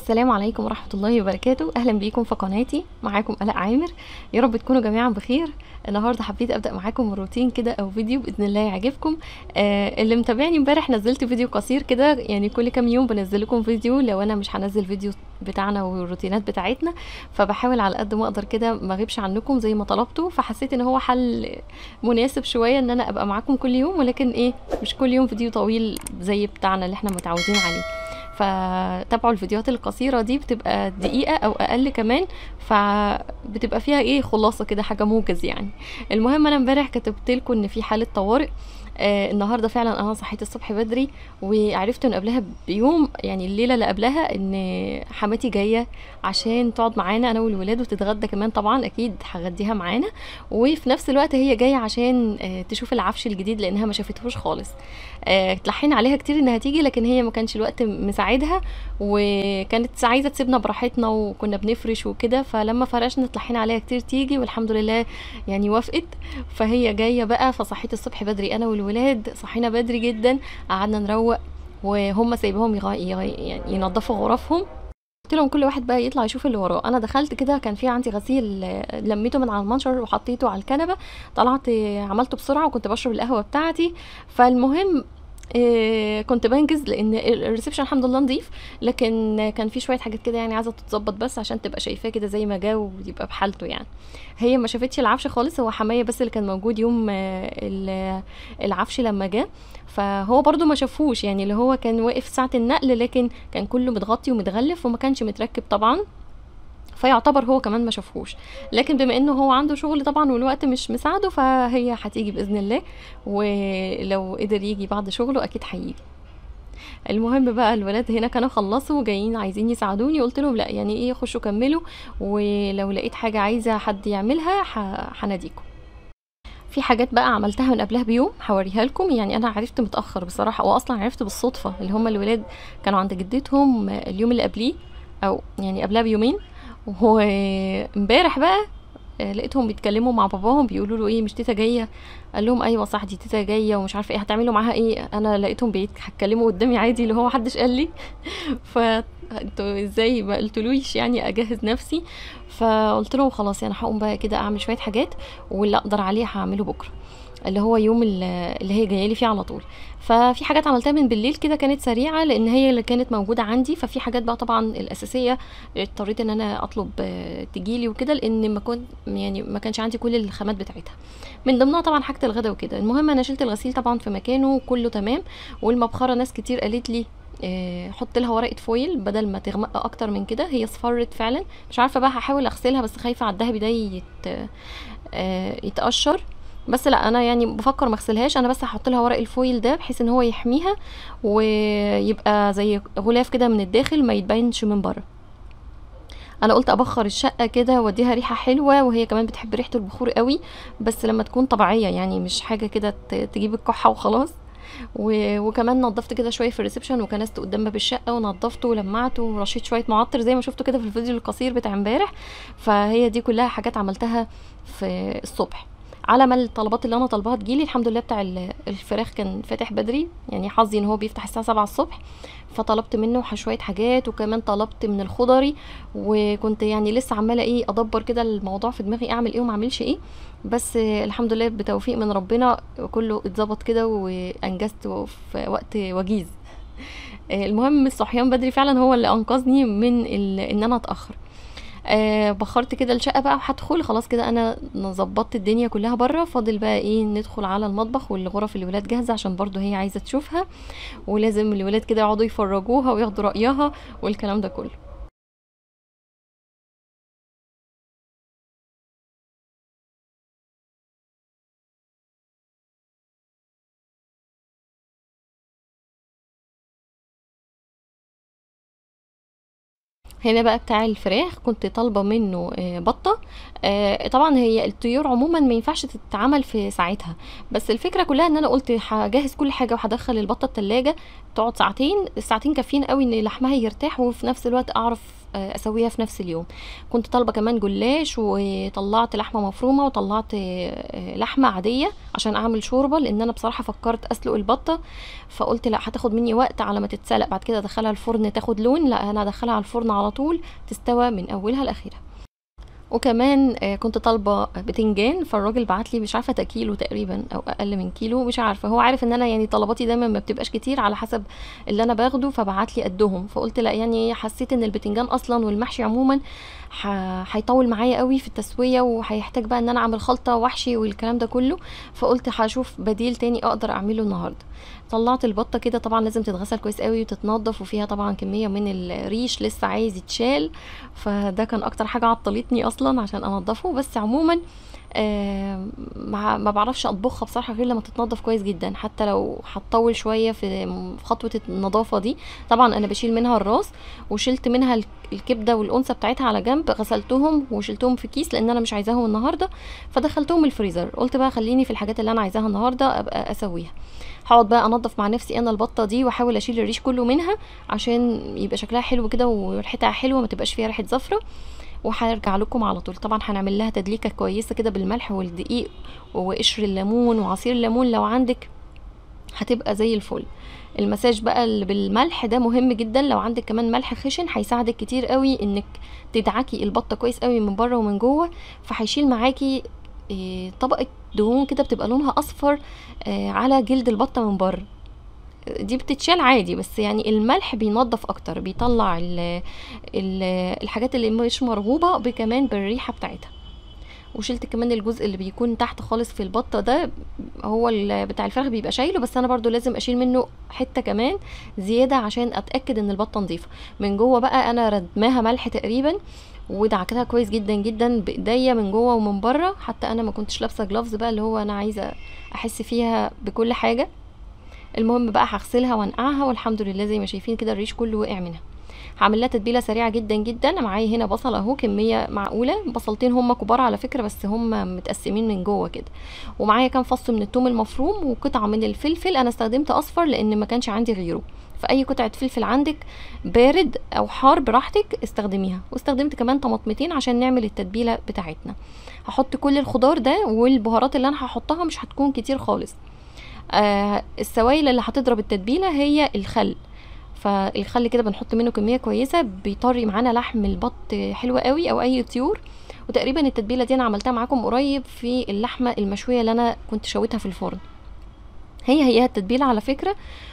السلام عليكم ورحمة الله وبركاته أهلا بيكم في قناتي معاكم آلاء عامر يا رب تكونوا جميعا بخير النهاردة حبيت أبدأ معاكم روتين كده أو فيديو بإذن الله يعجبكم آه اللي متابعني امبارح نزلت فيديو قصير كده يعني كل كام يوم بنزل لكم فيديو لو أنا مش هنزل فيديو بتاعنا والروتينات بتاعتنا فبحاول على قد ما اقدر كده ما اغيبش عنكم زي ما طلبتوا فحسيت ان هو حل مناسب شويه ان انا ابقى معاكم كل يوم ولكن ايه مش كل يوم فيديو طويل زي بتاعنا اللي احنا متعودين عليه فتابعوا الفيديوهات القصيرة دي بتبقى دقيقة أو أقل كمان فبتبقى فيها إيه خلاصة كده حاجة موجز يعني المهم أنا امبارح كتبت لكم إن في حالة طوارئ آه النهارده فعلا انا صحيت الصبح بدري وعرفت من قبلها بيوم يعني الليله اللي قبلها ان حماتي جايه عشان تقعد معانا انا والولاد وتتغدى كمان طبعا اكيد هغديها معانا وفي نفس الوقت هي جايه عشان آه تشوف العفش الجديد لانها ما شافتهوش خالص آه تلحين عليها كتير انها تيجي لكن هي ما كانش الوقت مساعدها وكانت عايزه تسيبنا براحتنا وكنا بنفرش وكده فلما فرشنا تلحين عليها كتير تيجي والحمد لله يعني وافقت فهي جايه بقى فصحيت الصبح بدري انا والولاد صحينا بدري جدا قعدنا نروق وهم سايبهم يغ... يغ... يعني ينظفوا غرفهم قلت لهم كل واحد بقى يطلع يشوف اللي وراه انا دخلت كده كان في عندي غسيل لميته من على المنشر وحطيته على الكنبه طلعت عملته بسرعه وكنت بشرب القهوه بتاعتي فالمهم إيه كنت بنجز لان الريسبشن الحمد لله نظيف لكن كان في شويه حاجات كده يعني عايزه تتظبط بس عشان تبقى شايفاه كده زي ما جه ويبقى بحالته يعني هي ما شافتش العفش خالص هو حمايه بس اللي كان موجود يوم العفش لما جه فهو برضو ما شافوش يعني اللي هو كان واقف ساعه النقل لكن كان كله متغطي ومتغلف وما كانش متركب طبعا فيعتبر هو كمان ما شافهوش لكن بما انه هو عنده شغل طبعا والوقت مش مساعده فهي هتيجي باذن الله ولو قدر يجي بعد شغله اكيد هيجي المهم بقى الولاد هنا كانوا خلصوا جايين عايزين يساعدوني قلت لهم لا يعني ايه خشوا كملوا ولو لقيت حاجه عايزه حد يعملها هناديكم في حاجات بقى عملتها من قبلها بيوم هوريها لكم يعني انا عرفت متاخر بصراحه واصلا عرفت بالصدفه اللي هم الولاد كانوا عند جدتهم اليوم اللي قبليه او يعني قبلها بيومين وامبارح بقى لقيتهم بيتكلموا مع باباهم بيقولوا له ايه مش تيتا جايه قال لهم ايوه صح دي تيتا جايه ومش عارفه ايه هتعملوا معاها ايه انا لقيتهم بيتكلموا قدامي عادي اللي هو محدش قال لي فانتوا ازاي ما قلتلوش يعني اجهز نفسي فقلت لهم خلاص يعني هقوم بقى كده اعمل شويه حاجات واللي اقدر عليه هعمله بكره اللي هو يوم اللي هي جايه لي فيه على طول ففي حاجات عملتها من بالليل كده كانت سريعه لان هي اللي كانت موجوده عندي ففي حاجات بقى طبعا الاساسيه اضطريت ان انا اطلب تجيلي وكده لان ما كنت يعني ما كانش عندي كل الخامات بتاعتها من ضمنها طبعا حاجه الغدا وكده المهم انا شلت الغسيل طبعا في مكانه كله تمام والمبخره ناس كتير قالت لي إيه حط لها ورقه فويل بدل ما تغمق اكتر من كده هي اصفرت فعلا مش عارفه بقى هحاول اغسلها بس خايفه على الدهبي ده يت... آه يتقشر بس لا انا يعني بفكر ما اغسلهاش انا بس هحط لها ورق الفويل ده بحيث ان هو يحميها ويبقى زي غلاف كده من الداخل ما يتبينش من بره انا قلت ابخر الشقه كده واديها ريحه حلوه وهي كمان بتحب ريحه البخور قوي بس لما تكون طبيعيه يعني مش حاجه كده تجيب الكحه وخلاص و... وكمان نظفت كده شويه في الريسبشن وكنست قدام باب الشقه ونظفته ولمعته ورشيت شويه معطر زي ما شفتوا كده في الفيديو القصير بتاع امبارح فهي دي كلها حاجات عملتها في الصبح على ما الطلبات اللي انا طالباها تجيلي الحمد لله بتاع الفراخ كان فاتح بدري يعني حظي ان هو بيفتح الساعه 7 الصبح فطلبت منه شويه حاجات وكمان طلبت من الخضري وكنت يعني لسه عماله ايه ادبر كده الموضوع في دماغي اعمل ايه وما اعملش ايه بس الحمد لله بتوفيق من ربنا كله اتظبط كده وانجزت في وقت وجيز المهم الصحيان بدري فعلا هو اللي انقذني من ان انا اتاخر آه بخرت كده الشقه بقى وهدخل خلاص كده انا ظبطت الدنيا كلها بره فاضل بقى ايه ندخل على المطبخ والغرف الولاد جاهزه عشان برضو هي عايزه تشوفها ولازم الولاد كده يقعدوا يفرجوها وياخدوا رايها والكلام ده كله هنا بقى بتاع الفراخ كنت طالبه منه بطه طبعا هي الطيور عموما ما ينفعش تتعمل في ساعتها بس الفكره كلها ان انا قلت هجهز كل حاجه وهدخل البطه التلاجة تقعد ساعتين الساعتين كافيين قوي ان لحمها يرتاح وفي نفس الوقت اعرف آه، اسويها في نفس اليوم كنت طالبه كمان جلاش وطلعت لحمه مفرومه وطلعت آه، لحمه عاديه عشان اعمل شوربه لان انا بصراحه فكرت اسلق البطه فقلت لا هتاخد مني وقت على ما تتسلق بعد كده ادخلها الفرن تاخد لون لا انا ادخلها على الفرن على طول تستوى من اولها لاخرها وكمان آه، كنت طالبه بتنجان فالراجل بعت لي مش عارفه تا كيلو تقريبا او اقل من كيلو مش عارفه هو عارف ان انا يعني طلباتي دايما ما بتبقاش كتير على حسب اللي انا باخده فبعت لي قدهم فقلت لا يعني حسيت ان البتنجان اصلا والمحشي عموما ح- هيطول معايا قوي في التسويه وهيحتاج بقى ان انا اعمل خلطه وحشي والكلام ده كله فقلت هشوف بديل تاني اقدر اعمله النهارده طلعت البطه كده طبعا لازم تتغسل كويس قوي وتتنضف وفيها طبعا كميه من الريش لسه عايز يتشال فده كان اكتر حاجه عطلتني اصلا عشان انضفه بس عموما آه ما ما بعرفش اطبخها بصراحه غير لما تتنضف كويس جدا حتى لو هتطول شويه في في خطوه النظافه دي طبعا انا بشيل منها الراس وشلت منها ال- الكبده والانثى بتاعتها على جنب غسلتهم وشلتهم في كيس لان انا مش عايزاهم النهارده فدخلتهم الفريزر قلت بقى خليني في الحاجات اللي انا عايزاها النهارده ابقى اسويها هقعد بقى انضف مع نفسي انا البطه دي واحاول اشيل الريش كله منها عشان يبقى شكلها حلو كده وريحتها حلوه ما تبقاش فيها ريحه زفره وهرجع لكم على طول طبعا هنعمل لها تدليكه كويسه كده بالملح والدقيق وقشر الليمون وعصير الليمون لو عندك هتبقى زي الفل المساج بقى اللي بالملح ده مهم جدا لو عندك كمان ملح خشن هيساعدك كتير قوي انك تدعكي البطه كويس قوي من بره ومن جوه فهيشيل معاكي إيه، طبقه دهون كده بتبقى لونها اصفر آه، على جلد البطه من بره دي بتتشال عادي بس يعني الملح بينظف اكتر بيطلع ال ال الحاجات اللي مش مرغوبه بكمان بالريحه بتاعتها وشلت كمان الجزء اللي بيكون تحت خالص في البطه ده هو ال- بتاع الفراخ بيبقى شايله بس انا برضو لازم اشيل منه حته كمان زياده عشان اتاكد ان البطه نظيفه من جوه بقى انا ردماها ملح تقريبا ودعكتها كويس جدا جدا بايديا من جوه ومن بره حتى انا ما كنتش لابسه جلافز بقى اللي هو انا عايزه احس فيها بكل حاجه المهم بقى هغسلها وانقعها والحمد لله زي ما شايفين كده الريش كله وقع منها هعمل لها تتبيله سريعه جدا جدا أنا معايا هنا بصل اهو كميه معقوله بصلتين هم كبار على فكره بس هم متقسمين من جوه كده ومعايا كام فص من الثوم المفروم وقطعه من الفلفل انا استخدمت اصفر لان ما كانش عندي غيره فاي قطعه فلفل عندك بارد او حار براحتك استخدميها واستخدمت كمان طماطمتين عشان نعمل التتبيله بتاعتنا هحط كل الخضار ده والبهارات اللي انا هحطها مش هتكون كتير خالص آه السوائل اللي هتضرب التتبيله هي الخل فالخل كده بنحط منه كميه كويسه بيطري معانا لحم البط حلو قوي او اي طيور وتقريبا التتبيله دي انا عملتها معاكم قريب في اللحمه المشويه اللي انا كنت شويتها في الفرن هي هي التتبيله على فكره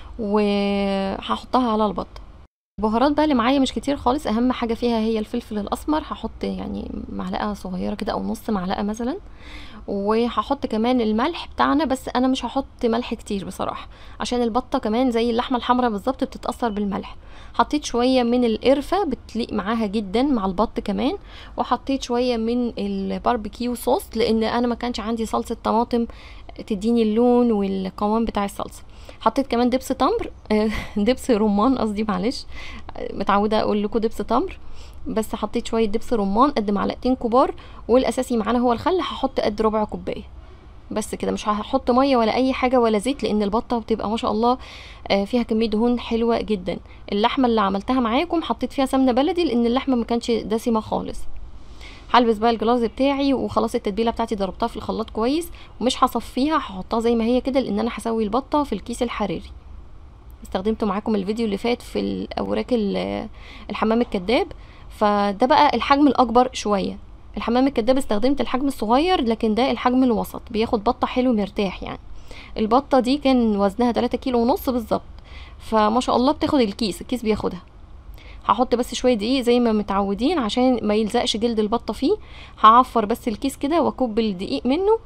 وهحطها على البط البهارات بقى اللي معايا مش كتير خالص اهم حاجه فيها هي الفلفل الاسمر هحط يعني معلقه صغيره كده او نص معلقه مثلا وهحط كمان الملح بتاعنا بس انا مش هحط ملح كتير بصراحه عشان البطه كمان زي اللحمه الحمراء بالظبط بتتاثر بالملح حطيت شويه من القرفه بتليق معاها جدا مع البط كمان وحطيت شويه من الباربيكيو صوص لان انا ما كانش عندي صلصه طماطم تديني اللون والقوام بتاع الصلصه حطيت كمان دبس تمر دبس رمان قصدي معلش متعوده اقول لكم دبس تمر بس حطيت شويه دبس رمان قد معلقتين كبار والاساسي معانا هو الخل هحط قد ربع كوبايه بس كده مش هحط ميه ولا اي حاجه ولا زيت لان البطه بتبقى ما شاء الله فيها كميه دهون حلوه جدا اللحمه اللي عملتها معاكم حطيت فيها سمنه بلدي لان اللحمه ما كانتش دسمه خالص هلبس بقى الجلاز بتاعي وخلاص التتبيله بتاعتي ضربتها في الخلاط كويس ومش هصفيها هحطها زي ما هي كده لان انا هسوي البطه في الكيس الحراري استخدمته معاكم الفيديو اللي فات في الاوراق الحمام الكداب فده بقى الحجم الاكبر شويه الحمام الكداب استخدمت الحجم الصغير لكن ده الحجم الوسط بياخد بطه حلو مرتاح يعني البطه دي كان وزنها 3 كيلو ونص بالظبط فما شاء الله بتاخد الكيس الكيس بياخدها هحط بس شويه دقيق زي ما متعودين عشان ما يلزقش جلد البطه فيه هعفر بس الكيس كده واكب الدقيق منه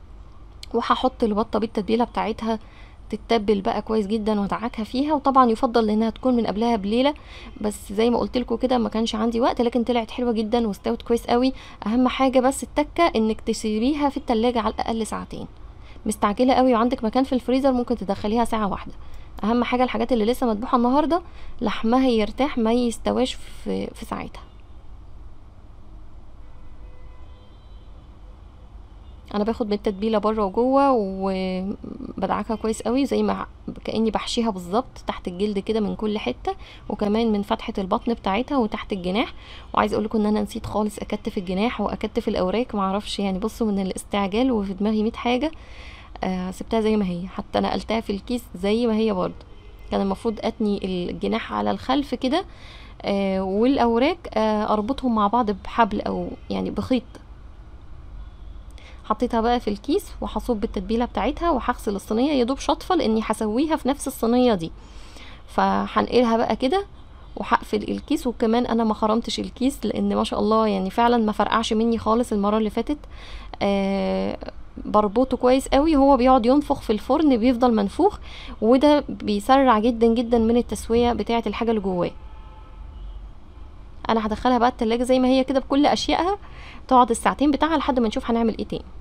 وهحط البطه بالتتبيله بتاعتها تتبل بقى كويس جدا وادعكها فيها وطبعا يفضل انها تكون من قبلها بليله بس زي ما قلت لكم كده ما كانش عندي وقت لكن طلعت حلوه جدا واستوت كويس قوي اهم حاجه بس التكه انك تسيبيها في التلاجة على الاقل ساعتين مستعجله قوي وعندك مكان في الفريزر ممكن تدخليها ساعه واحده اهم حاجه الحاجات اللي لسه مذبوحه النهارده لحمها يرتاح ما يستواش في, في ساعتها انا باخد من التتبيله بره وجوه وبدعكها كويس قوي زي ما كاني بحشيها بالظبط تحت الجلد كده من كل حته وكمان من فتحه البطن بتاعتها وتحت الجناح وعايزه اقول لكم ان انا نسيت خالص اكتف الجناح واكتف الاوراق معرفش يعني بصوا من الاستعجال وفي دماغي 100 حاجه آه سبتها زي ما هي حتى نقلتها في الكيس زي ما هي برضه كان المفروض اتني الجناح على الخلف كده آه والاوراق آه اربطهم مع بعض بحبل او يعني بخيط حطيتها بقى في الكيس وهصب التتبيله بتاعتها وهغسل الصينيه يا دوب شطفه لاني هسويها في نفس الصينيه دي فهنقلها بقى كده وهقفل الكيس وكمان انا ما خرمتش الكيس لان ما شاء الله يعني فعلا ما فرقعش مني خالص المره اللي فاتت آه بربطه كويس قوي هو بيقعد ينفخ في الفرن بيفضل منفوخ وده بيسرع جدا جدا من التسويه بتاعه الحاجه اللي جواه انا هدخلها بقى التلاجة زي ما هي كده بكل اشيائها تقعد الساعتين بتاعها لحد ما نشوف هنعمل ايه تاني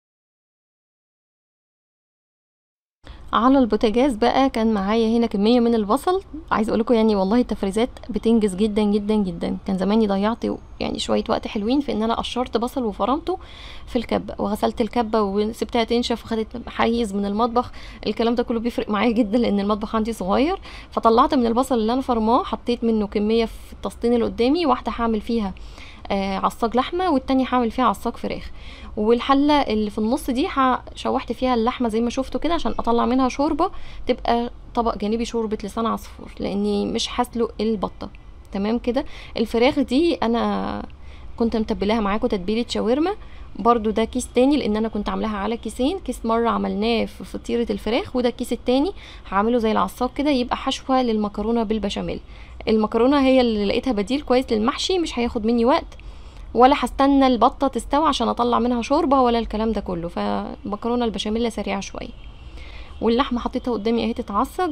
على البوتاجاز بقى كان معايا هنا كميه من البصل عايز اقول لكم يعني والله التفريزات بتنجز جدا جدا جدا كان زماني ضيعت يعني شويه وقت حلوين في ان انا قشرت بصل وفرمته في الكبه وغسلت الكبه وسبتها تنشف وخدت حيز من المطبخ الكلام ده كله بيفرق معايا جدا لان المطبخ عندي صغير فطلعت من البصل اللي انا فرماه حطيت منه كميه في الطاستين اللي قدامي واحده هعمل فيها آه عصاج لحمه والتانية هعمل فيها عصاج فراخ والحله اللي في النص دي شوحت فيها اللحمه زي ما شفتوا كده عشان اطلع منها شوربه تبقى طبق جانبي شوربه لسان عصفور لاني مش هسلق البطه تمام كده الفراخ دي انا كنت متبلاها معاكم تتبيله شاورما برضو ده كيس تاني لان انا كنت عاملاها على كيسين كيس مره عملناه في فطيره الفراخ وده الكيس التاني هعمله زي العصاق كده يبقى حشوه للمكرونه بالبشاميل المكرونه هي اللي لقيتها بديل كويس للمحشي مش هياخد مني وقت ولا هستنى البطه تستوي عشان اطلع منها شوربه ولا الكلام ده كله فمكرونه البشاميل سريعه شويه واللحمه حطيتها قدامي اهي تتعصج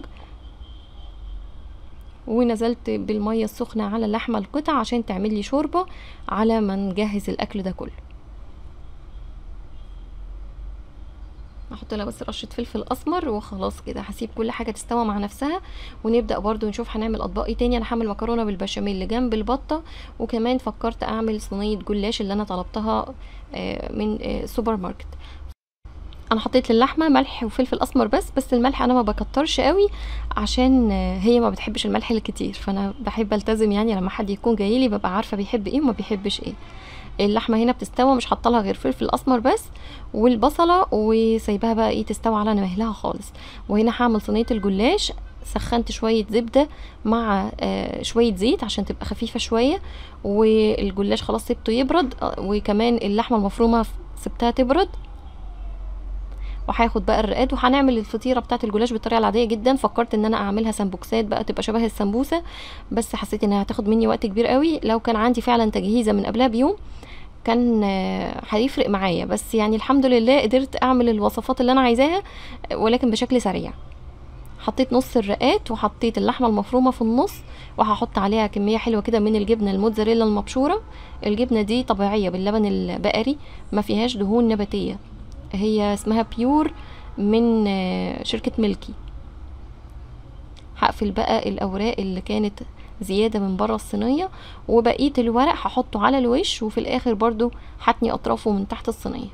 ونزلت بالميه السخنه على اللحمه القطع عشان تعمل لي شوربه على ما نجهز الاكل ده كله هحط لها بس رشه فلفل اسمر وخلاص كده هسيب كل حاجه تستوى مع نفسها ونبدا برضو نشوف هنعمل اطباق ايه تاني انا هعمل مكرونه بالبشاميل جنب البطه وكمان فكرت اعمل صينيه جلاش اللي انا طلبتها من سوبر ماركت انا حطيت للحمه ملح وفلفل اسمر بس بس الملح انا ما بكترش قوي عشان هي ما بتحبش الملح الكتير فانا بحب التزم يعني لما حد يكون جاي لي ببقى عارفه بيحب ايه وما بيحبش ايه اللحمه هنا بتستوى مش حاطه لها غير فلفل اسمر بس والبصله وسايباها بقى ايه تستوى على مهلها خالص وهنا هعمل صينيه الجلاش سخنت شويه زبده مع آه شويه زيت عشان تبقى خفيفه شويه والجلاش خلاص سبته يبرد وكمان اللحمه المفرومه سبتها تبرد وهاخد بقى الرقاد وهنعمل الفطيره بتاعه الجلاش بالطريقه العاديه جدا فكرت ان انا اعملها سمبوكسات بقى تبقى شبه السمبوسه بس حسيت انها هتاخد مني وقت كبير قوي لو كان عندي فعلا تجهيزه من قبلها بيوم كان هيفرق معايا بس يعني الحمد لله قدرت اعمل الوصفات اللي انا عايزاها ولكن بشكل سريع حطيت نص الرقات وحطيت اللحمه المفرومه في النص وهحط عليها كميه حلوه كده من الجبنه الموتزاريلا المبشوره الجبنه دي طبيعيه باللبن البقري ما فيهاش دهون نباتيه هي اسمها بيور من شركه ملكي هقفل بقى الاوراق اللي كانت زياده من بره الصينيه وبقيه الورق هحطه على الوش وفي الاخر برضو هتني اطرافه من تحت الصينيه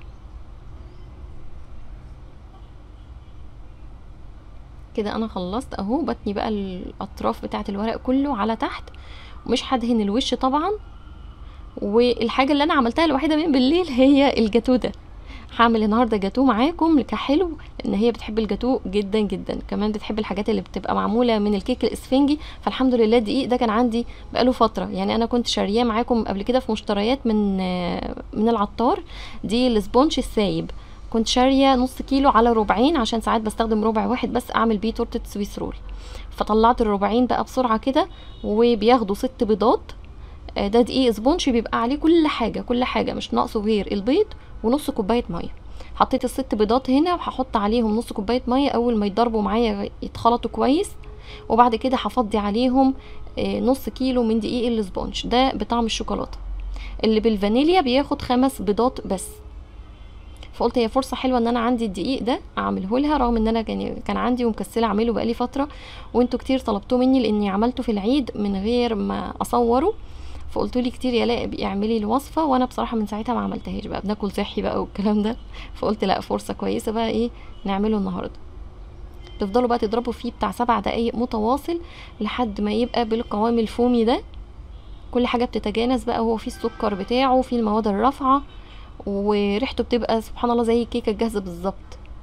كده انا خلصت اهو بتني بقى الاطراف بتاعه الورق كله على تحت ومش هدهن الوش طبعا والحاجه اللي انا عملتها الوحيده من بالليل هي الجاتو ده هعمل النهارده جاتو معاكم كحلو لان هي بتحب الجاتو جدا جدا كمان بتحب الحاجات اللي بتبقى معموله من الكيك الاسفنجي فالحمد لله الدقيق ده كان عندي بقاله فتره يعني انا كنت شارياه معاكم قبل كده في مشتريات من من العطار دي السبونج السايب كنت شاريه نص كيلو على ربعين عشان ساعات بستخدم ربع واحد بس اعمل بيه تورته سويس رول فطلعت الربعين بقى بسرعه كده وبياخدوا ست بيضات ده دقيق سبونج بيبقى عليه كل حاجه كل حاجه مش ناقصه غير البيض ونص كوبايه ميه حطيت الست بيضات هنا وهحط عليهم نص كوبايه ميه اول ما يتضربوا معايا يتخلطوا كويس وبعد كده هفضي عليهم نص كيلو من دقيق السبونج ده بطعم الشوكولاته اللي بالفانيليا بياخد خمس بيضات بس فقلت هي فرصه حلوه ان انا عندي الدقيق ده اعمله لها رغم ان انا كان كان عندي ومكسله اعمله بقالي فتره وانتوا كتير طلبتوه مني لاني عملته في العيد من غير ما اصوره فقلتوا لي كتير يا لا اعملي الوصفه وانا بصراحه من ساعتها ما عملتهاش بقى بناكل صحي بقى والكلام ده فقلت لا فرصه كويسه بقى ايه نعمله النهارده تفضلوا بقى تضربوا فيه بتاع سبع دقايق متواصل لحد ما يبقى بالقوام الفومي ده كل حاجه بتتجانس بقى هو فيه السكر بتاعه وفيه المواد الرافعه وريحته بتبقى سبحان الله زي الكيكه الجاهزه بالظبط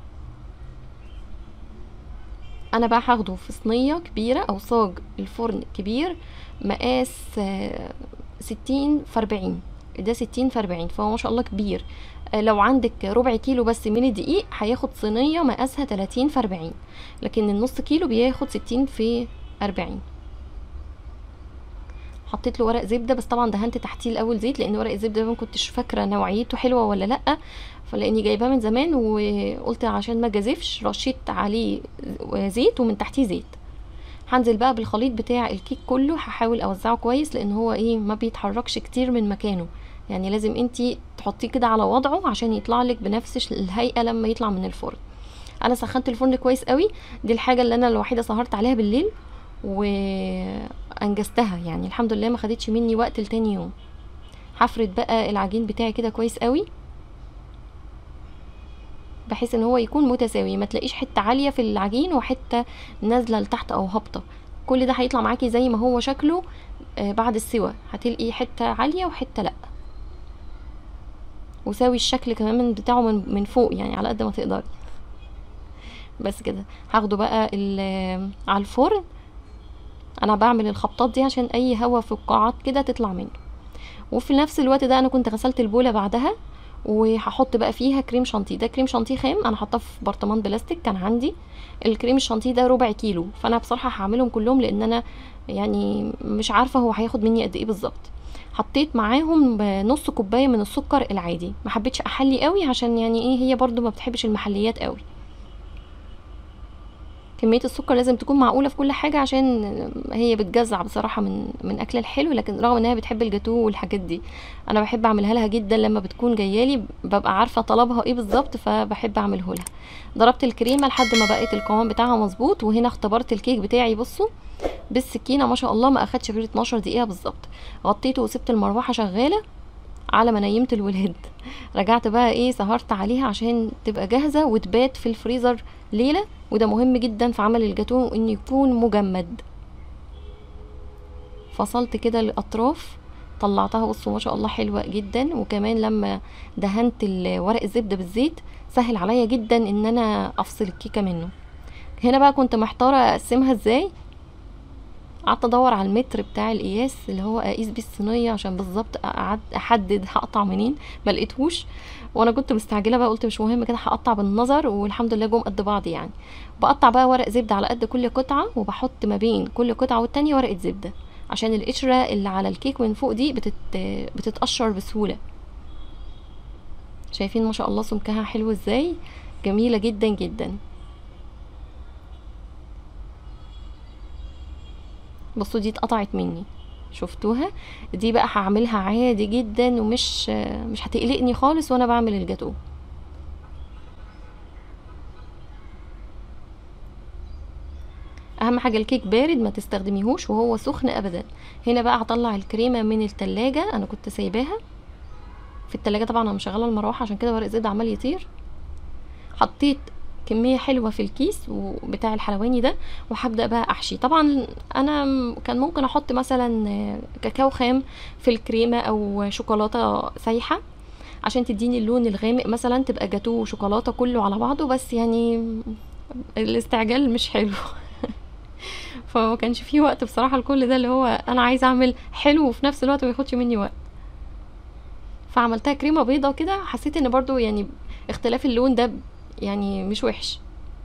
انا بقى هاخده في صينيه كبيره او صاج الفرن كبير مقاس آه، ستين في أربعين ده ستين في أربعين فهو ما شاء الله كبير آه، لو عندك ربع كيلو بس من الدقيق هياخد صينية مقاسها تلاتين في أربعين لكن النص كيلو بياخد ستين في أربعين حطيت له ورق زبده بس طبعا دهنت تحتيه الاول زيت لان ورق الزبده ده ما كنتش فاكره نوعيته حلوه ولا لا فلاني جايباه من زمان وقلت عشان ما جازفش رشيت عليه زيت ومن تحتيه زيت هنزل بقى بالخليط بتاع الكيك كله هحاول اوزعه كويس لان هو ايه ما بيتحركش كتير من مكانه يعني لازم انتي تحطيه كده على وضعه عشان يطلع لك بنفس الهيئه لما يطلع من الفرن انا سخنت الفرن كويس قوي دي الحاجه اللي انا الوحيده سهرت عليها بالليل وانجزتها يعني الحمد لله ما خدتش مني وقت لتاني يوم هفرد بقى العجين بتاعي كده كويس قوي بحيث ان هو يكون متساوي ما تلاقيش حته عاليه في العجين وحته نازله لتحت او هابطه كل ده هيطلع معاكي زي ما هو شكله آه بعد السوا هتلقي حته عاليه وحته لا وساوي الشكل كمان بتاعه من, من فوق يعني على قد ما تقدري بس كده هاخده بقى على الفرن انا بعمل الخبطات دي عشان اي هوا في القاعات كده تطلع منه وفي نفس الوقت ده انا كنت غسلت البوله بعدها وهحط بقى فيها كريم شانتيه ده كريم شانتيه خام انا حاطاه في برطمان بلاستيك كان عندي الكريم الشانتيه ده ربع كيلو فانا بصراحه هعملهم كلهم لان انا يعني مش عارفه هو هياخد مني قد ايه بالظبط حطيت معاهم نص كوبايه من السكر العادي ما حبيتش احلي قوي عشان يعني ايه هي برضو ما بتحبش المحليات قوي كميه السكر لازم تكون معقوله في كل حاجه عشان هي بتجزع بصراحه من من اكل الحلو لكن رغم انها بتحب الجاتو والحاجات دي انا بحب اعملها لها جدا لما بتكون جايالي ببقى عارفه طلبها ايه بالظبط فبحب اعمله لها ضربت الكريمه لحد ما بقيت القوام بتاعها مظبوط وهنا اختبرت الكيك بتاعي بصوا بالسكينه ما شاء الله ما اخدش غير 12 دقيقه بالظبط غطيته وسبت المروحه شغاله على ما نيمت الولاد رجعت بقى ايه سهرت عليها عشان تبقى جاهزه وتبات في الفريزر ليله وده مهم جدا في عمل الجاتو انه يكون مجمد فصلت كده الاطراف طلعتها بصوا ما شاء الله حلوه جدا وكمان لما دهنت ورق الزبده بالزيت سهل عليا جدا ان انا افصل الكيكه منه هنا بقى كنت محتاره اقسمها ازاي قعدت ادور على المتر بتاع القياس اللي هو اقيس بيه الصينيه عشان بالظبط احدد هقطع منين ما لقيتهوش وانا كنت مستعجله بقى قلت مش مهم كده هقطع بالنظر والحمد لله جم قد بعض يعني بقطع بقى ورق زبده على قد كل قطعه وبحط ما بين كل قطعه والتانية ورقه زبده عشان القشره اللي على الكيك من فوق دي بتت... بتتقشر بسهوله شايفين ما شاء الله سمكها حلو ازاي جميله جدا جدا بصوا دي اتقطعت مني شفتوها دي بقى هعملها عادي جدا ومش مش هتقلقني خالص وانا بعمل الجاتو اهم حاجه الكيك بارد ما تستخدميهوش وهو سخن ابدا هنا بقى هطلع الكريمه من التلاجة انا كنت سايباها في التلاجة طبعا انا مشغله المروحه عشان كده ورق زيت عمال يطير حطيت كميه حلوه في الكيس بتاع الحلواني ده وهبدا بقى احشي طبعا انا كان ممكن احط مثلا كاكاو خام في الكريمه او شوكولاته سايحه عشان تديني اللون الغامق مثلا تبقى جاتو شوكولاته كله على بعضه بس يعني الاستعجال مش حلو فما كانش فيه وقت بصراحه لكل ده اللي هو انا عايزه اعمل حلو وفي نفس الوقت ما ياخدش مني وقت فعملتها كريمه بيضه كده حسيت ان برضو يعني اختلاف اللون ده يعني مش وحش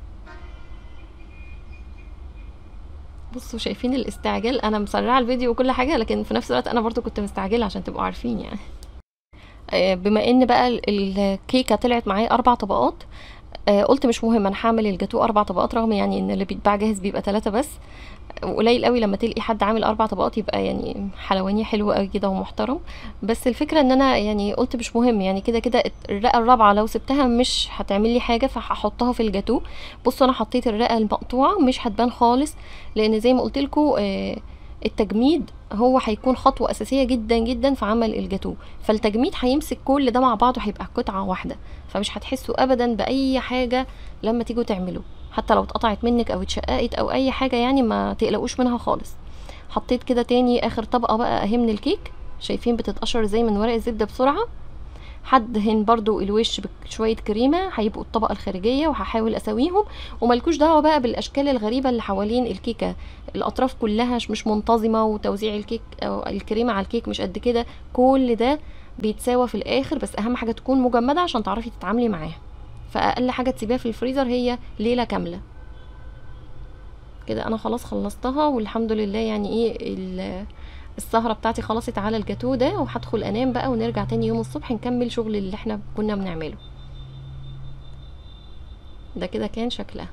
بصوا شايفين الاستعجال انا مسرعه الفيديو وكل حاجه لكن في نفس الوقت انا برضو كنت مستعجله عشان تبقوا عارفين يعني آه، بما ان بقى الكيكه طلعت معايا اربع طبقات آه قلت مش مهم انا هعمل الجاتو اربع طبقات رغم يعني ان اللي بيتباع جاهز بيبقى ثلاثة بس قليل قوي لما تلقي حد عامل اربع طبقات يبقى يعني حلواني حلو قوي كده ومحترم بس الفكره ان انا يعني قلت مش مهم يعني كده كده الرقه الرابعه لو سبتها مش هتعمل لي حاجه فهحطها في الجاتو بصوا انا حطيت الرقه المقطوعه مش هتبان خالص لان زي ما قلت لكم آه التجميد هو هيكون خطوة أساسية جدا جدا في عمل الجاتو فالتجميد هيمسك كل ده مع بعضه هيبقى قطعة واحدة فمش هتحسوا أبدا بأي حاجة لما تيجوا تعملوا حتى لو اتقطعت منك أو اتشققت أو أي حاجة يعني ما تقلقوش منها خالص حطيت كده تاني آخر طبقة بقى أهي من الكيك شايفين بتتقشر ازاي من ورق الزبدة بسرعة هدهن برضو الوش بشوية كريمة هيبقوا الطبقة الخارجية وهحاول اسويهم وملكوش دعوة بقى بالاشكال الغريبة اللي حوالين الكيكة الاطراف كلها مش منتظمة وتوزيع الكيك او الكريمة على الكيك مش قد كده كل ده بيتساوى في الاخر بس اهم حاجة تكون مجمدة عشان تعرفي تتعاملي معاها فاقل حاجة تسيبيها في الفريزر هي ليلة كاملة كده انا خلاص خلصتها والحمد لله يعني ايه السهرة بتاعتي خلصت على الجاتو ده وهدخل انام بقى ونرجع تاني يوم الصبح نكمل شغل اللي احنا كنا بنعمله ده كده كان شكلها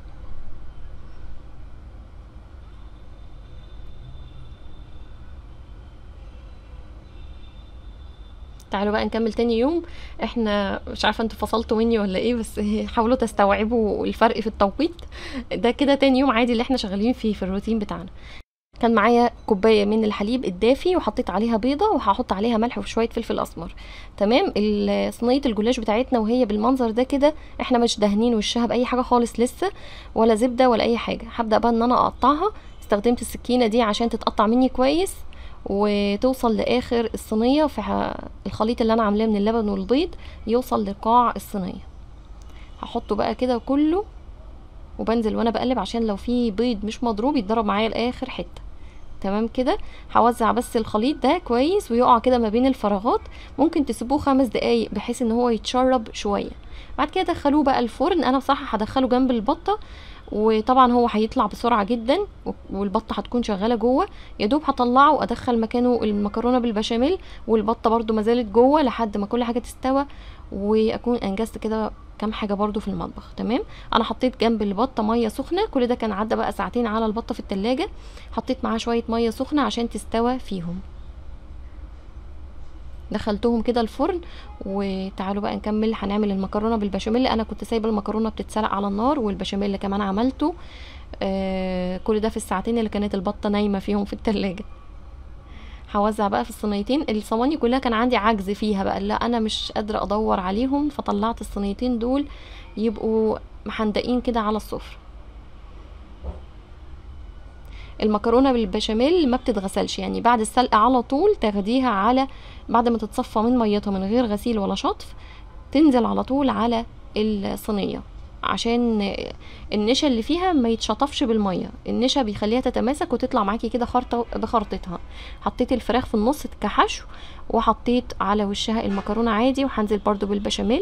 تعالوا بقى نكمل تاني يوم احنا مش عارفه انتوا فصلتوا مني ولا ايه بس حاولوا تستوعبوا الفرق في التوقيت ده كده تاني يوم عادي اللي احنا شغالين فيه في الروتين بتاعنا كان معايا كوبايه من الحليب الدافي وحطيت عليها بيضه وهحط عليها ملح وشويه فلفل اسمر تمام صينيه الجلاش بتاعتنا وهي بالمنظر ده كده احنا مش دهنين وشها باي حاجه خالص لسه ولا زبده ولا اي حاجه هبدا بقى ان انا اقطعها استخدمت السكينه دي عشان تتقطع مني كويس وتوصل لاخر الصينيه في الخليط اللي انا عاملاه من اللبن والبيض يوصل لقاع الصينيه هحطه بقى كده كله وبنزل وانا بقلب عشان لو في بيض مش مضروب يتضرب معايا لاخر حته تمام كده هوزع بس الخليط ده كويس ويقع كده ما بين الفراغات ممكن تسيبوه خمس دقايق بحيث ان هو يتشرب شويه بعد كده دخلوه بقى الفرن انا بصراحه هدخله جنب البطه وطبعا هو هيطلع بسرعه جدا والبطه هتكون شغاله جوه يا دوب هطلعه وادخل مكانه المكرونه بالبشاميل والبطه برده ما زالت جوه لحد ما كل حاجه تستوى واكون انجزت كده كام حاجه برضو في المطبخ تمام انا حطيت جنب البطه ميه سخنه كل ده كان عدى بقى ساعتين على البطه في التلاجة حطيت معاه شويه ميه سخنه عشان تستوى فيهم دخلتهم كده الفرن وتعالوا بقى نكمل هنعمل المكرونه بالبشاميل انا كنت سايبه المكرونه بتتسلق على النار والبشاميل كمان عملته آه كل ده في الساعتين اللي كانت البطه نايمه فيهم في التلاجة هوزع بقى في الصينيتين الصواني كلها كان عندي عجز فيها بقى لا انا مش قادره ادور عليهم فطلعت الصينيتين دول يبقوا محندقين كده على السفره المكرونه بالبشاميل ما بتتغسلش يعني بعد السلق على طول تاخديها على بعد ما تتصفى من ميتها من غير غسيل ولا شطف تنزل على طول على الصينيه عشان النشا اللي فيها ما يتشطفش بالميه النشا بيخليها تتماسك وتطلع معاكي كده خرطه بخرطتها حطيت الفراخ في النص كحشو وحطيت على وشها المكرونه عادي وهنزل برضو بالبشاميل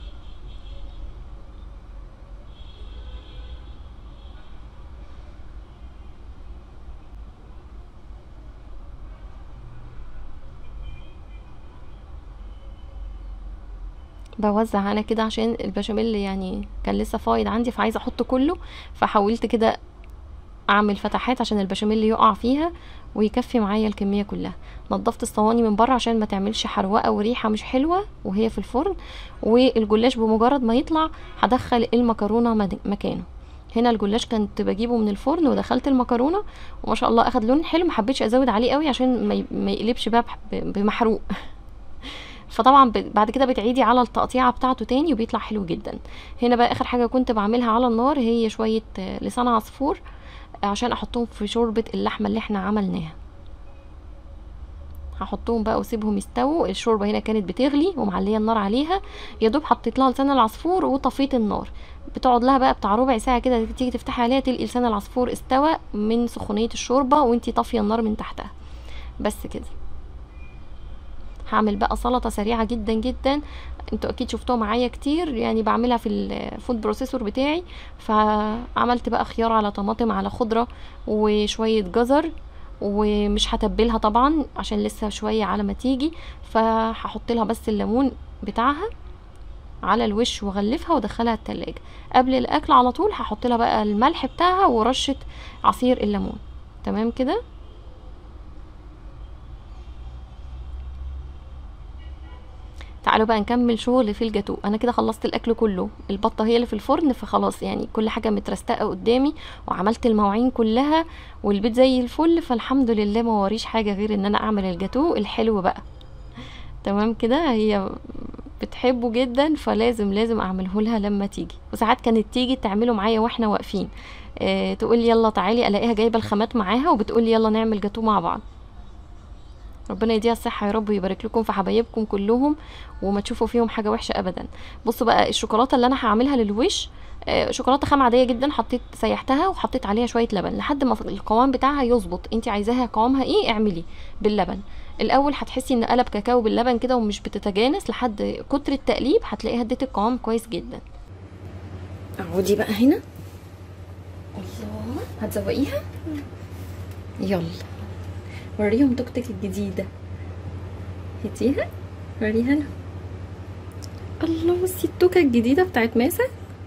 بوزع انا كده عشان البشاميل يعني كان لسه فايض عندي فعايزه احطه كله فحاولت كده اعمل فتحات عشان البشاميل يقع فيها ويكفي معايا الكميه كلها نضفت الصواني من بره عشان ما تعملش حروقه وريحه مش حلوه وهي في الفرن والجلاش بمجرد ما يطلع هدخل المكرونه مكانه هنا الجلاش كنت بجيبه من الفرن ودخلت المكرونه وما شاء الله اخد لون حلو محبتش ازود عليه قوي عشان ما يقلبش بقى بمحروق فطبعا بعد كده بتعيدي على التقطيعه بتاعته تاني وبيطلع حلو جدا هنا بقى اخر حاجه كنت بعملها على النار هي شويه لسان عصفور عشان احطهم في شوربه اللحمه اللي احنا عملناها هحطهم بقى واسيبهم يستووا الشوربه هنا كانت بتغلي ومعليه النار عليها يا دوب حطيت لها لسان العصفور وطفيت النار بتقعد لها بقى بتاع ربع ساعه كده تيجي تفتحي عليها تلقي لسان العصفور استوى من سخونيه الشوربه وانتي طافيه النار من تحتها بس كده هعمل بقى سلطه سريعه جدا جدا انتوا اكيد شفتوها معايا كتير يعني بعملها في الفود بروسيسور بتاعي فعملت بقى خيار على طماطم على خضره وشويه جزر ومش هتبلها طبعا عشان لسه شويه على ما تيجي فهحط لها بس الليمون بتاعها على الوش واغلفها وادخلها التلاجة قبل الاكل على طول هحط لها بقى الملح بتاعها ورشه عصير الليمون تمام كده تعالوا بقى نكمل شغل في الجاتو انا كده خلصت الاكل كله البطه هي اللي في الفرن فخلاص يعني كل حاجه مترستقه قدامي وعملت المواعين كلها والبيت زي الفل فالحمد لله ما وريش حاجه غير ان انا اعمل الجاتو الحلو بقى تمام كده هي بتحبه جدا فلازم لازم اعمله لها لما تيجي وساعات كانت تيجي تعمله معايا واحنا واقفين اه تقول لي يلا تعالي الاقيها جايبه الخامات معاها وبتقول لي يلا نعمل جاتو مع بعض ربنا يديها الصحة يا رب ويبارك لكم في حبايبكم كلهم وما تشوفوا فيهم حاجة وحشة ابدا بصوا بقى الشوكولاتة اللي انا هعملها للوش آه، شوكولاتة خام عادية جدا حطيت سيحتها وحطيت عليها شوية لبن لحد ما القوام بتاعها يظبط انت عايزاها قوامها ايه اعملي باللبن الاول هتحسي ان قلب كاكاو باللبن كده ومش بتتجانس لحد كتر التقليب هتلاقيها اديت القوام كويس جدا اقعدي بقى هنا الله هتزوقيها يلا وريهم توكتك الجديدة هاتيها وريها لهم الله بصي التوكة الجديدة بتاعت ماسة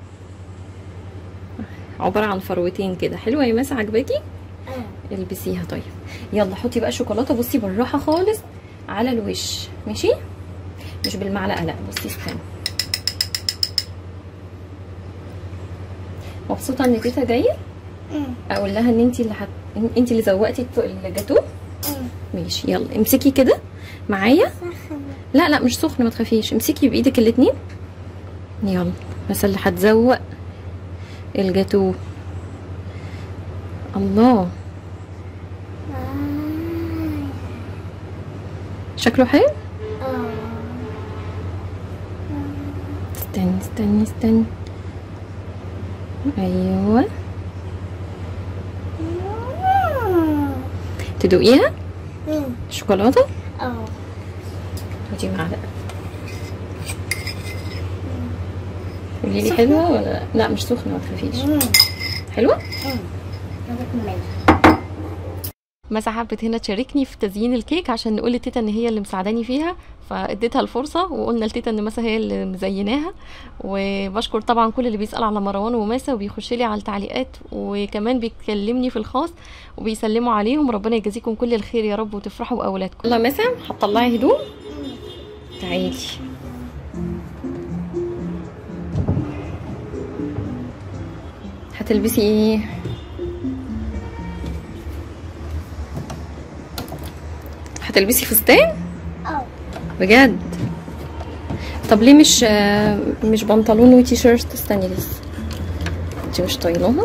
عبارة عن فروتين كده حلوة يا ماسة عجباكي؟ البسيها طيب يلا حطي بقى شوكولاتة بصي بالراحة خالص على الوش ماشي؟ مش بالمعلقة لا بصي استني مبسوطة ان تيتا جاية؟ اقول لها ان انتي اللي حت... انتي اللي زوقتي الت- الجاتوه ماشي يلا امسكي كده معايا لا لا مش سخن ما تخافيش امسكي بايدك الاتنين يلا بس اللي هتزوق الجاتوه الله شكله حلو استني استني استني ايوه تدوقيها شوكولاته اه ودي معلقه قولي لي حلوه ولا لا؟ لا مش سخنه ما تخافيش حلوه مسا حبت هنا تشاركني في تزيين الكيك عشان نقول لتيتا ان هي اللي مساعداني فيها فاديتها الفرصه وقلنا لتيتا ان مسا هي اللي مزيناها وبشكر طبعا كل اللي بيسال على مروان وماسا وبيخش لي على التعليقات وكمان بيكلمني في الخاص وبيسلموا عليهم ربنا يجازيكم كل الخير يا رب وتفرحوا باولادكم يلا مسا هتطلعي هدوم تعالي هتلبسي ايه هتلبسي فستان اه بجد طب ليه مش آه، مش بنطلون وتي شيرت استني لسه انت مش طايلوها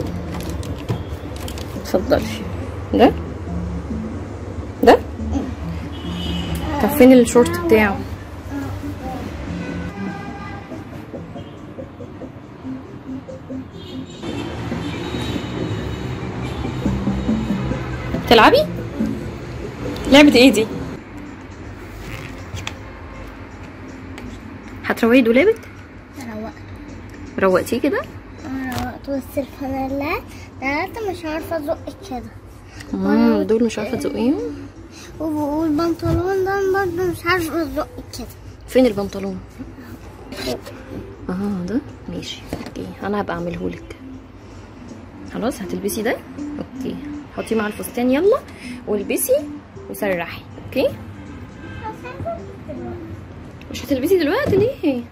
اتفضلي ده ده طب فين الشورت بتاعه تلعبي لعبة ايه دي هتروقي دولابك روقت روقتيه كده روقت بس الفانيلات ثلاثة مش عارفة ازق كده امم دول مش عارفه تزقيهم وب- والبنطلون ده برضه مش عارفة ازق كده فين البنطلون اه ده ماشي اوكي انا هبقى اعملهولك خلاص هتلبسي ده اوكي حطيه مع الفستان يلا والبسي وسرحي اوكي مش هتلبسي دلوقتي ليه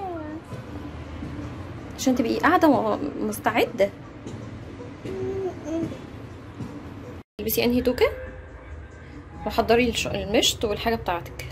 عشان تبقي قاعده و- مستعده تلبسي انهي توكه وحضري الش- المشط والحاجه بتاعتك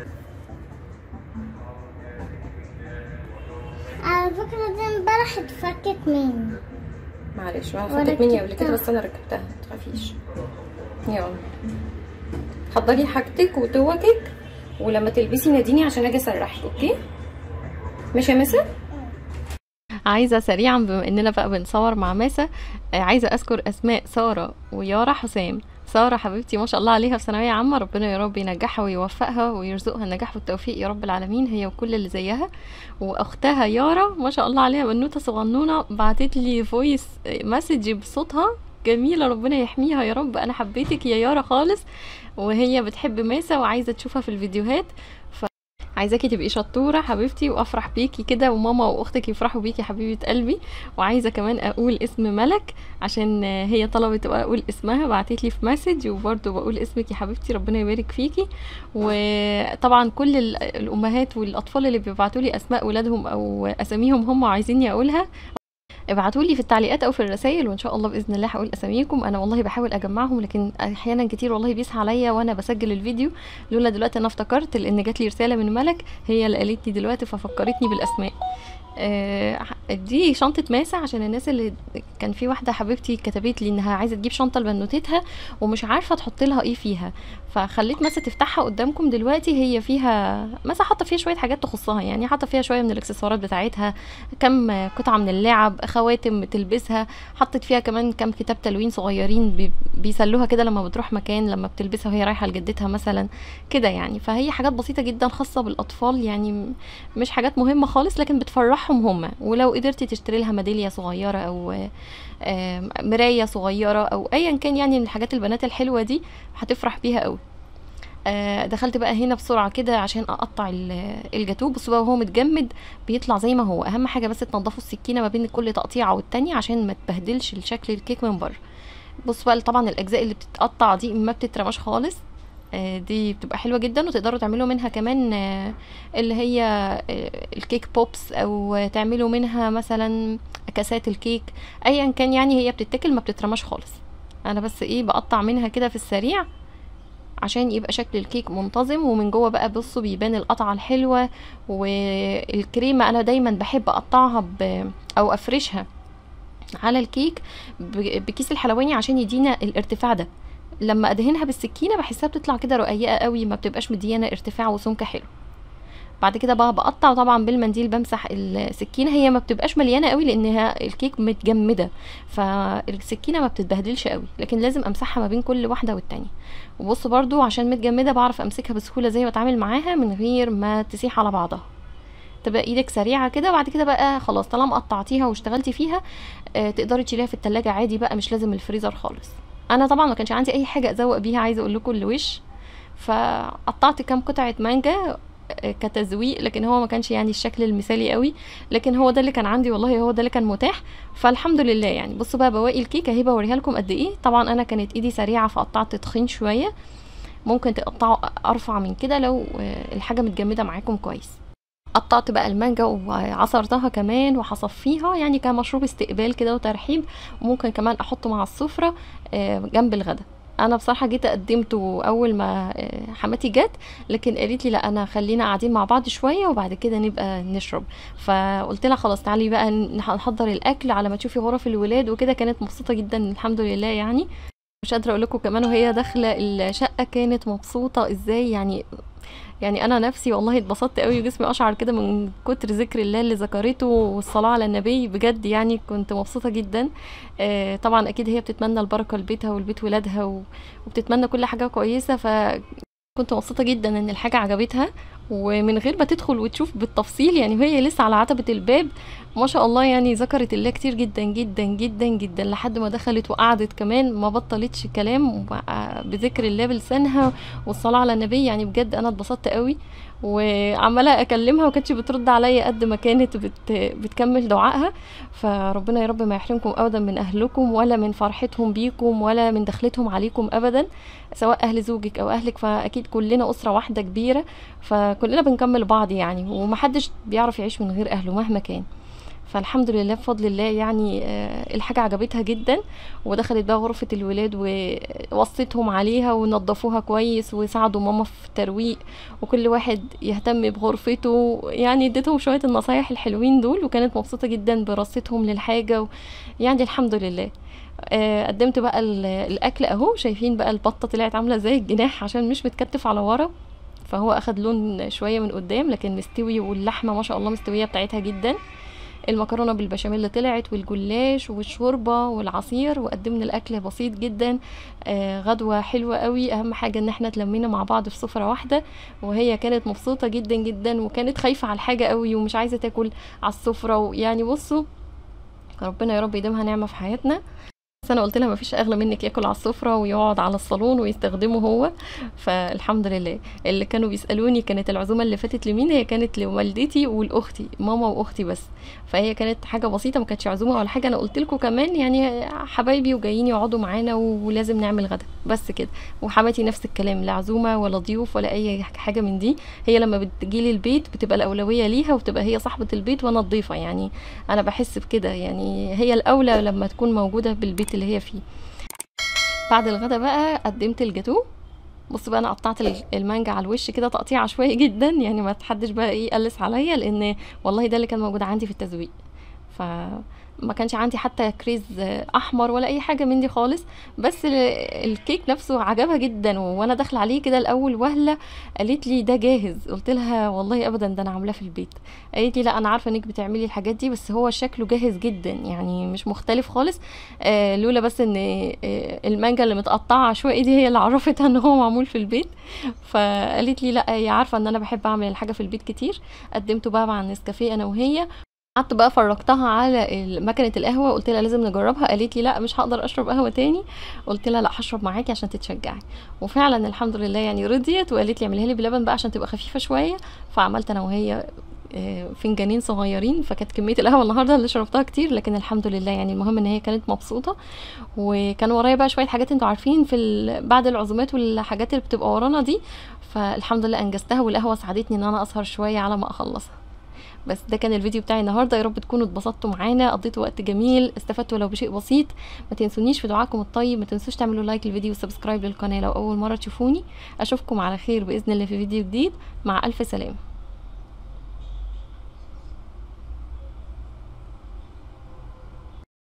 على فكرة دي امبارح اتفكت مني معلش انا وأنا فاتت مني قبل ركبتها. كده بس انا ركبتها متخافيش يلا حضري حاجتك وتوكك ولما تلبسي ناديني عشان اجي اسرحك اوكي ماشي يا مسا عايزه سريعا بما اننا بقى بنصور مع ماسا آه، عايزه اذكر اسماء ساره ويارا حسام ساره حبيبتي ما شاء الله عليها في ثانويه عامه ربنا يا رب ينجحها ويوفقها ويرزقها النجاح والتوفيق يا رب العالمين هي وكل اللي زيها واختها يارا ما شاء الله عليها بنوته صغنونه بعتت لي فويس مسج بصوتها جميله ربنا يحميها يا رب انا حبيتك يا يارا خالص وهي بتحب ماسا وعايزه تشوفها في الفيديوهات ف... عايزاكي تبقي شطوره حبيبتي وافرح بيكي كده وماما واختك يفرحوا بيكي حبيبه قلبي وعايزه كمان اقول اسم ملك عشان هي طلبت اقول اسمها بعتت لي في مسج وبرده بقول اسمك يا حبيبتي ربنا يبارك فيكي وطبعا كل ال- الامهات والاطفال اللي بيبعتوا لي اسماء اولادهم او اساميهم هم عايزيني اقولها ابعتوا لي في التعليقات او في الرسائل وان شاء الله باذن الله هقول اساميكم انا والله بحاول اجمعهم لكن احيانا كتير والله بيسهى عليا وانا بسجل الفيديو لولا دلوقتي انا افتكرت لان جات لي رساله من ملك هي اللي قالت لي دلوقتي ففكرتني بالاسماء آه، دي شنطة ماسة عشان الناس اللي كان في واحدة حبيبتي كتبت لي انها عايزة تجيب شنطة لبنوتتها ومش عارفة تحط لها ايه فيها فخليت ماسة تفتحها قدامكم دلوقتي هي فيها ماسة حاطة فيها شوية حاجات تخصها يعني حاطة فيها شوية من الاكسسوارات بتاعتها كم قطعة من اللعب خواتم تلبسها حطت فيها كمان كم كتاب تلوين صغيرين بي- بيسلوها كده لما بتروح مكان لما بتلبسها وهي رايحة لجدتها مثلا كده يعني فهي حاجات بسيطة جدا خاصة بالأطفال يعني م- مش حاجات مهمة خالص لكن بتفرحهم هما ولو قدرتي تشتري لها ميدالية صغيرة أو آم، مراية صغيرة أو أيا كان يعني من الحاجات البنات الحلوة دي هتفرح بيها قوي آه، دخلت بقى هنا بسرعة كده عشان أقطع ال- الجاتوه بصوا بقى وهو متجمد بيطلع زي ما هو أهم حاجة بس تنضفوا السكينة ما بين كل تقطيعة والتانية عشان ما تبهدلش الشكل الكيك من بره بصوا بقى طبعا الأجزاء اللي بتتقطع دي ما بتترماش خالص آه، دي بتبقى حلوة جدا وتقدروا تعملوا منها كمان آه، اللي هي آه، الكيك بوبس او تعملوا منها مثلا كاسات الكيك ايا كان يعني هي بتتاكل ما بتترماش خالص انا بس ايه بقطع منها كده في السريع عشان يبقى شكل الكيك منتظم ومن جوه بقى بصوا بيبان القطعه الحلوه والكريمه انا دايما بحب اقطعها ب او افرشها على الكيك ب- بكيس الحلواني عشان يدينا الارتفاع ده لما ادهنها بالسكينه بحسها بتطلع كده رقيقه قوي ما بتبقاش مديانه ارتفاع وسمك حلو بعد كده بقى بقطع طبعا بالمنديل بمسح السكينه هي ما بتبقاش مليانه قوي لانها الكيك متجمده فالسكينه ما بتتبهدلش قوي لكن لازم امسحها ما بين كل واحده والتانية وبص برضو عشان متجمده بعرف امسكها بسهوله زي ما اتعامل معاها من غير ما تسيح على بعضها تبقى ايدك سريعه كده وبعد كده بقى خلاص طالما قطعتيها واشتغلتي فيها آه تقدري تشيليها في التلاجة عادي بقى مش لازم الفريزر خالص انا طبعا ما كانش عندي اي حاجه ازوق بيها عايزه اقول لكم الوش فقطعت كام قطعه مانجا آه، كتزويق لكن هو ما كانش يعني الشكل المثالي قوي لكن هو ده اللي كان عندي والله هو ده اللي كان متاح فالحمد لله يعني بصوا بقى بواقي الكيكه اهي بوريها لكم قد ايه طبعا انا كانت ايدي سريعه فقطعت تخين شويه ممكن تقطعوا ارفع من كده لو آه، الحاجه متجمده معاكم كويس قطعت بقى المانجا وعصرتها كمان وهصفيها يعني كمشروب استقبال كده وترحيب وممكن كمان احطه مع السفرة آه، جنب الغدا انا بصراحه جيت قدمته اول ما آه، حماتي جت لكن قالت لي لا انا خلينا قاعدين مع بعض شويه وبعد كده نبقى نشرب فقلت لها خلاص تعالي بقى نح- نحضر الاكل على ما تشوفي غرف الولاد وكده كانت مبسوطه جدا الحمد لله يعني مش قادره اقول لكم كمان وهي داخله الشقه كانت مبسوطه ازاي يعني يعني انا نفسي والله اتبسطت قوي وجسمي اشعر كده من كتر ذكر الله اللي ذكرته والصلاه على النبي بجد يعني كنت مبسوطه جدا آه طبعا اكيد هي بتتمنى البركه لبيتها ولبيت ولادها و- وبتتمنى كل حاجه كويسه فكنت مبسوطه جدا ان الحاجه عجبتها ومن غير ما تدخل وتشوف بالتفصيل يعني وهي لسه على عتبه الباب ما شاء الله يعني ذكرت الله كتير جدا جدا جدا جدا لحد ما دخلت وقعدت كمان ما بطلتش كلام وبقى بذكر الله بلسانها والصلاة على النبي يعني بجد انا اتبسطت قوي وعمالة اكلمها وكانتش بترد عليا قد ما كانت بت بتكمل دعائها فربنا يا رب ما يحرمكم ابدا من اهلكم ولا من فرحتهم بيكم ولا من دخلتهم عليكم ابدا سواء اهل زوجك او اهلك فاكيد كلنا اسرة واحدة كبيرة فكلنا بنكمل بعض يعني ومحدش بيعرف يعيش من غير اهله مهما كان فالحمد لله بفضل الله يعني آه، الحاجة عجبتها جدا ودخلت بقى غرفة الولاد ووصيتهم عليها ونظفوها كويس وساعدوا ماما في الترويق وكل واحد يهتم بغرفته يعني اديتهم شوية النصايح الحلوين دول وكانت مبسوطة جدا برصتهم للحاجة و... يعني الحمد لله آه، قدمت بقى ال- الاكل اهو شايفين بقى البطة طلعت عاملة زي الجناح عشان مش متكتف على ورا فهو اخد لون شوية من قدام لكن مستوي واللحمة ما شاء الله مستوية بتاعتها جدا المكرونه بالبشاميل اللي طلعت والجلاش والشوربه والعصير وقدمنا الاكل بسيط جدا آه غدوه حلوه قوي اهم حاجه ان احنا اتلمينا مع بعض في سفره واحده وهي كانت مبسوطه جدا جدا وكانت خايفه على الحاجه قوي ومش عايزه تاكل على السفره ويعني بصوا ربنا يا رب يديمها نعمه في حياتنا بس انا قلت لها مفيش اغلى منك ياكل على السفره ويقعد على الصالون ويستخدمه هو فالحمد لله اللي كانوا بيسالوني كانت العزومه اللي فاتت لمين هي كانت لوالدتي ولاختي ماما واختي بس فهي كانت حاجه بسيطه ما كانتش عزومه ولا حاجه انا قلت لكم كمان يعني حبايبي وجايين يقعدوا معانا ولازم نعمل غدا بس كده وحماتي نفس الكلام لا عزومه ولا ضيوف ولا اي حاجه من دي هي لما بتجيلي البيت بتبقى الاولويه ليها وبتبقى هي صاحبه البيت وانا الضيفه يعني انا بحس بكده يعني هي الاولى لما تكون موجوده بالبيت اللي هي فيه بعد الغدا بقى قدمت الجاتوه بص بقى انا قطعت المانجا على الوش كده تقطيع عشوائي جدا يعني ما تحدش بقى ايه يقلس عليا لان والله ده اللي كان موجود عندي في التزويق ف ما كانش عندي حتى كريز احمر ولا اي حاجه من دي خالص بس الكيك نفسه عجبها جدا وانا داخله عليه كده الاول وهله قالت لي ده جاهز قلت لها والله ابدا ده انا عاملاه في البيت قالت لي لا انا عارفه انك بتعملي الحاجات دي بس هو شكله جاهز جدا يعني مش مختلف خالص آه لولا بس ان آه المانجا اللي متقطعه عشوائي دي هي اللي عرفتها ان هو معمول في البيت فقالت لي لا هي عارفه ان انا بحب اعمل الحاجه في البيت كتير قدمته بقى مع النسكافيه انا وهي قعدت بقى فرجتها على مكنه القهوه قلت لها لازم نجربها قالت لي لا مش هقدر اشرب قهوه تاني قلت لها لا هشرب معاكي عشان تتشجعي وفعلا الحمد لله يعني رضيت وقالت لي اعمليها لي بلبن بقى عشان تبقى خفيفه شويه فعملت انا وهي فنجانين صغيرين فكانت كميه القهوه النهارده اللي شربتها كتير لكن الحمد لله يعني المهم ان هي كانت مبسوطه وكان ورايا بقى شويه حاجات انتوا عارفين في بعد العزومات والحاجات اللي بتبقى ورانا دي فالحمد لله انجزتها والقهوه ساعدتني ان انا اسهر شويه على ما اخلصها بس ده كان الفيديو بتاعي النهارده يا رب تكونوا اتبسطتوا معانا قضيتوا وقت جميل استفدتوا لو بشيء بسيط ما تنسونيش في دعاكم الطيب ما تنسوش تعملوا لايك للفيديو وسبسكرايب للقناه لو اول مره تشوفوني اشوفكم على خير باذن الله في فيديو جديد مع الف سلامه